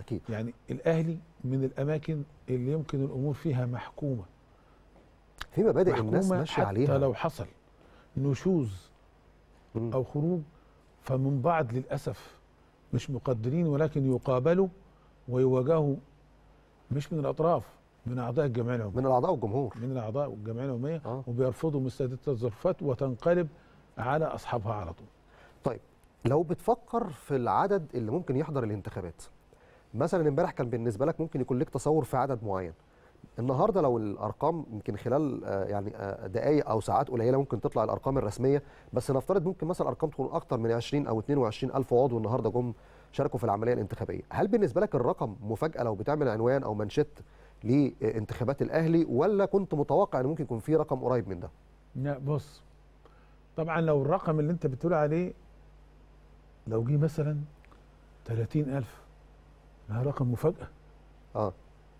اكيد يعني الاهلي من الاماكن اللي يمكن الامور فيها محكومه في مبادئ الناس محكومه ماشيه حتى عليها لو حصل نشوز مم. او خروج فمن بعض للاسف مش مقدرين ولكن يقابلوا ويواجهوا مش من الاطراف من اعضاء الجمعيه العموميه من الاعضاء والجمهور من الاعضاء والجمعيه العموميه آه. وبيرفضوا مستندات الظرفات وتنقلب على اصحابها على طول طيب لو بتفكر في العدد اللي ممكن يحضر الانتخابات مثلا امبارح كان بالنسبه لك ممكن يكون لك تصور في عدد معين النهارده لو الارقام يمكن خلال آه، يعني آه، دقائق او ساعات قليله ممكن تطلع الارقام الرسميه بس نفترض ممكن مثلا ارقام تكون اكتر من 20 او 22 الف عضو النهارده جم شاركوا في العمليه الانتخابيه هل بالنسبه لك الرقم مفاجاه لو بتعمل عنوان او منشط لانتخابات الاهلي ولا كنت متوقع ان ممكن يكون في رقم قريب من ده لا بص طبعا لو الرقم اللي انت بتقول عليه لو جه مثلا 30000 ده رقم مفاجاه اه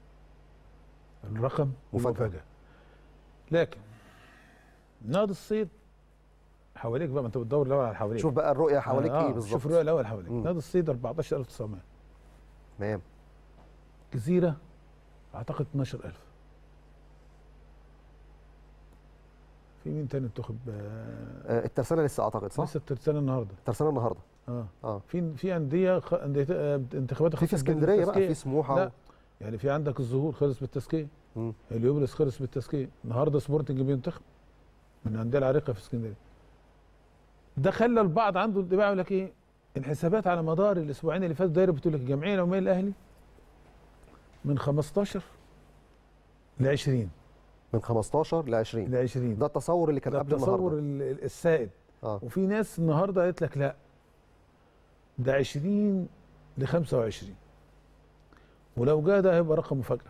الرقم مفاجأة. مفاجاه لكن نادي الصيد حواليك بقى ما انت بتدور الاول على حواليك شوف بقى الرؤيه حواليك آه ايه بالظبط شوف الرؤيه الاول حواليك مم. نادي الصيد 14900 تمام جزيره اعتقد 12000 في مين تاني بتاخد آه، الترسانه لسه اعتقد صح؟ لسه الترسانه النهارده الترسانه النهارده اه اه في في انديه خ... انديه آه، انتخابات في في اسكندريه بقى في سموحه لا و... يعني في عندك الظهور خلص بالتزكيه مم. اليوبلس خلص بالتزكيه النهارده سبورتنج بينتخب من الانديه العريقه في اسكندريه ده خلى البعض عنده انطباع يقول لك ايه الحسابات على مدار الاسبوعين اللي فاتوا دايره بتقول لك الجمعيه العموميه الاهلي من 15 ل 20 من 15 ل 20 ل 20 ده التصور اللي كان ده قبل التصور النهارده ال- ال- السائد اه وفي ناس النهارده قالت لك لا ده 20 ل 25 ولو جاء ده هيبقى رقم مفاجاه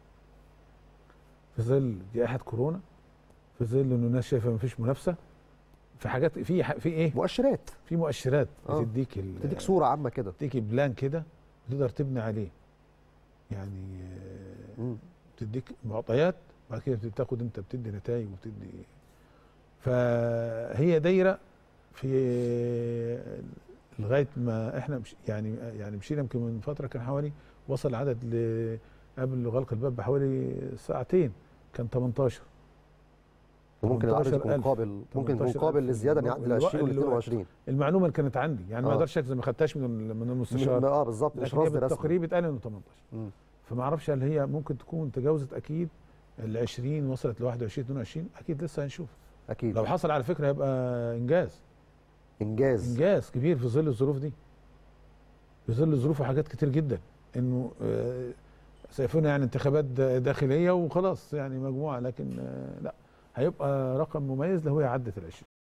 في ظل جائحه كورونا في ظل انه الناس شايفه مفيش منافسه في حاجات في ح- في ايه مؤشرات في مؤشرات آه. بتديك ال- تديك صوره عامه كده بتديك بلان كده تقدر تبني عليه يعني آه، مم. بتديك معطيات بعد كده بتاخد انت بتدي نتائج وبتدي فهي دايره في لغايه ما احنا مش يعني يعني مشينا يمكن من فتره كان حوالي وصل العدد ل قبل غلق الباب بحوالي ساعتين كان 18 وممكن العدد يكون 18,000. قابل ممكن يكون 18,000 قابل للزياده ان يعدي ال 20 وال الوقت- 22 المعلومه اللي كانت عندي يعني ما آه. اقدرش اكذب ما خدتهاش من من المستشار اه بالظبط مش لكن هي رصد رسمي بالتقريب اتقال انه 18 مم. فما اعرفش هل هي ممكن تكون تجاوزت اكيد ال 20 وصلت ل 21 22 اكيد لسه هنشوف اكيد لو حصل على فكره هيبقى انجاز انجاز انجاز كبير في ظل الظروف دي في ظل ظروف وحاجات كتير جدا انه آه، سيكون يعني انتخابات دا- داخليه وخلاص يعني مجموعه لكن آه، لا هيبقى رقم مميز لو هي عدت ال 20